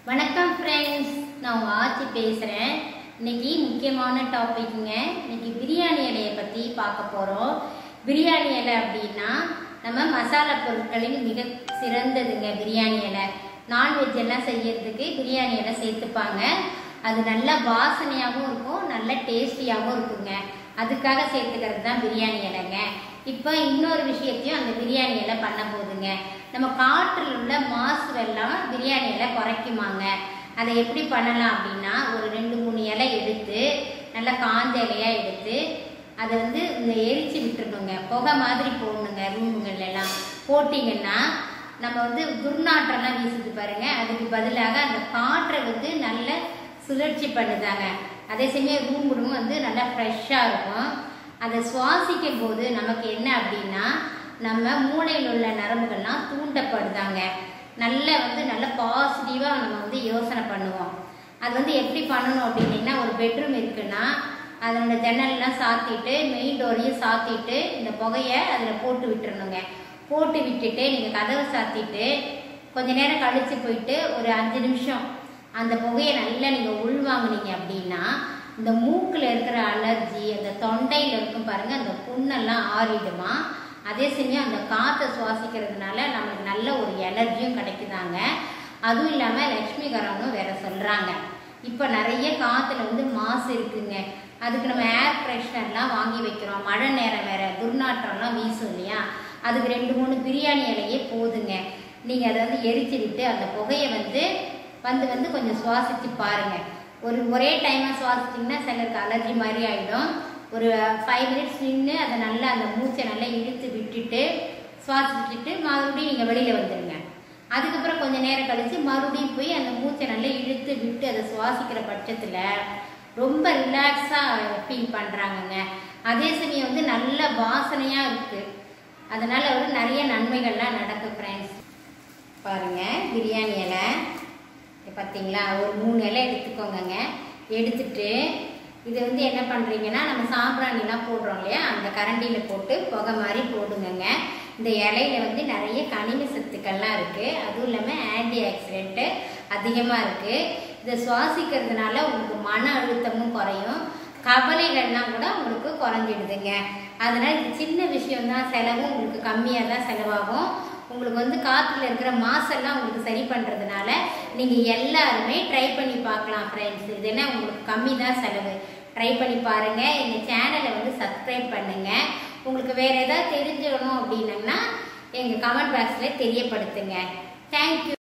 வணக்கம் ஃப்ரெண்ட்ஸ் நான் உங்கள் ஆச்சி பேசுகிறேன் இன்னைக்கு முக்கியமான டாபிக்ங்க இன்னைக்கு பிரியாணி இலையை பற்றி பார்க்க போகிறோம் பிரியாணி இலை அப்படின்னா நம்ம மசாலா பொருட்களில் மிக சிறந்ததுங்க பிரியாணி இலை நான்வெஜ் எல்லாம் செய்யறதுக்கு பிரியாணி இலை சேர்த்துப்பாங்க அது நல்ல வாசனையாகவும் இருக்கும் நல்ல டேஸ்டியாகவும் இருக்குங்க அதுக்காக சேர்த்துக்கிறது தான் பிரியாணி இலைங்க இப்போ இன்னொரு விஷயத்தையும் அந்த பிரியாணி இலை பண்ண போகுதுங்க நம்ம காற்றில் உள்ள மாசுவெல்லாம் பிரியாணி இலை குறைக்குமாங்க அதை எப்படி பண்ணலாம் அப்படின்னா ஒரு ரெண்டு மூணு இலை எடுத்து நல்லா காஞ்ச இலையா எடுத்து அதை வந்து இந்த எரிச்சு விட்டுருணுங்க புகை மாதிரி போடணுங்க ரூமுகள் எல்லாம் போட்டிங்கன்னா நம்ம வந்து துர்நாற்றம்லாம் வீசுது பாருங்க அதுக்கு பதிலாக அந்த காற்றை வந்து நல்ல சுழற்சி பண்ணுதாங்க அதே சமயம் ரூம் ரூம் வந்து நல்லா ஃப்ரெஷ்ஷாக இருக்கும் அதை சுவாசிக்கும் போது நமக்கு என்ன அப்படின்னா நம்ம மூளையில் உள்ள நரம்புகள்லாம் தூண்டப்படுதாங்க நல்ல வந்து நல்ல பாசிட்டிவாக நம்ம வந்து யோசனை பண்ணுவோம் அது வந்து எப்படி பண்ணணும் அப்படின்னீங்கன்னா ஒரு பெட்ரூம் இருக்குன்னா அதனோட ஜன்னல்லாம் சாத்திட்டு மெயின் டோரையும் சாத்திட்டு இந்த புகையை அதில் போட்டு விட்டுறணுங்க போட்டு விட்டுட்டு நீங்கள் கதவை சாத்திட்டு கொஞ்ச நேரம் கழிச்சு போயிட்டு ஒரு அஞ்சு நிமிஷம் அந்த புகையை நல்லா நீங்கள் உள்வாங்குனீங்க அப்படின்னா இந்த மூக்கில் இருக்கிற அலர்ஜி அந்த தொண்டையில் இருக்கும் பாருங்க அந்த புண்ணெல்லாம் ஆறிடுமா அதே சமயம் அந்த காற்றை சுவாசிக்கிறதுனால நம்மளுக்கு நல்ல ஒரு எனர்ஜியும் கிடைக்குதாங்க அதுவும் இல்லாமல் லக்ஷ்மிகரம்னு வேற சொல்கிறாங்க இப்போ நிறைய காற்றுல வந்து மாசு இருக்குங்க அதுக்கு நம்ம ஏர் ஃப்ரெஷ்னர்லாம் வாங்கி வைக்கிறோம் மழை நேரம் வேற துர்நாற்றம்லாம் வீசும் இல்லையா அதுக்கு ரெண்டு மூணு பிரியாணி இலையே போதுங்க நீங்கள் அதை வந்து எரிச்சு விட்டு அந்த புகையை வந்து வந்து வந்து கொஞ்சம் சுவாசிச்சு பாருங்க ஒரு ஒரே டைமாக சுவாசிச்சிங்கன்னா சிலருக்கு அலர்ஜி மாதிரி ஆகிடும் ஒரு ஃபைவ் மினிட்ஸ் நின்று அதை நல்லா அந்த மூச்சை நல்லா இழுத்து விட்டுட்டு சுவாசிச்சுட்டு மறுபடியும் நீங்கள் வெளியில் வந்துடுங்க அதுக்கப்புறம் கொஞ்சம் நேரம் கழித்து மறுபடியும் போய் அந்த மூச்சை நல்லா இழுத்து விட்டு அதை சுவாசிக்கிற பட்சத்தில் ரொம்ப ரிலாக்ஸாக ஃபீல் பண்ணுறாங்கங்க அதே சமயம் வந்து நல்ல வாசனையாக இருக்குது அதனால் ஒரு நிறைய நன்மைகள்லாம் நடக்கும் ஃப்ரெண்ட்ஸ் பாருங்கள் பிரியாணி இலை பார்த்தீங்களா ஒரு மூணு இலை எடுத்துக்கோங்கங்க எடுத்துட்டு இது வந்து என்ன பண்ணுறீங்கன்னா நம்ம சாம்பிராணிலாம் போடுறோம் இல்லையா அந்த கரண்டியில் போட்டு புகை மாதிரி போடுங்கங்க இந்த இலையில வந்து நிறைய கனிம சத்துக்கள்லாம் இருக்குது அதுவும் இல்லாமல் ஆன்டி ஆக்சிடென்ட்டு அதிகமாக இருக்குது இதை சுவாசிக்கிறதுனால உங்களுக்கு மன அழுத்தமும் குறையும் கவலைகள்லாம் கூட உங்களுக்கு குறைஞ்சிடுதுங்க அதனால் இது சின்ன விஷயம் தான் செலவும் உங்களுக்கு கம்மியாக தான் செலவாகும் உங்களுக்கு வந்து காற்றுல இருக்கிற மாசெல்லாம் உங்களுக்கு சரி பண்ணுறதுனால நீங்கள் எல்லாருமே ட்ரை பண்ணி பார்க்கலாம் ஃப்ரெண்ட்ஸ் இது என்ன உங்களுக்கு கம்மி தான் செலவு ட்ரை பண்ணி பாருங்கள் எங்கள் சேனலை வந்து சப்ஸ்கிரைப் பண்ணுங்கள் உங்களுக்கு வேறு ஏதாவது தெரிஞ்சுக்கணும் அப்படின்னங்கன்னா எங்கள் கமெண்ட் பாக்ஸில் தெரியப்படுத்துங்க தேங்க்யூ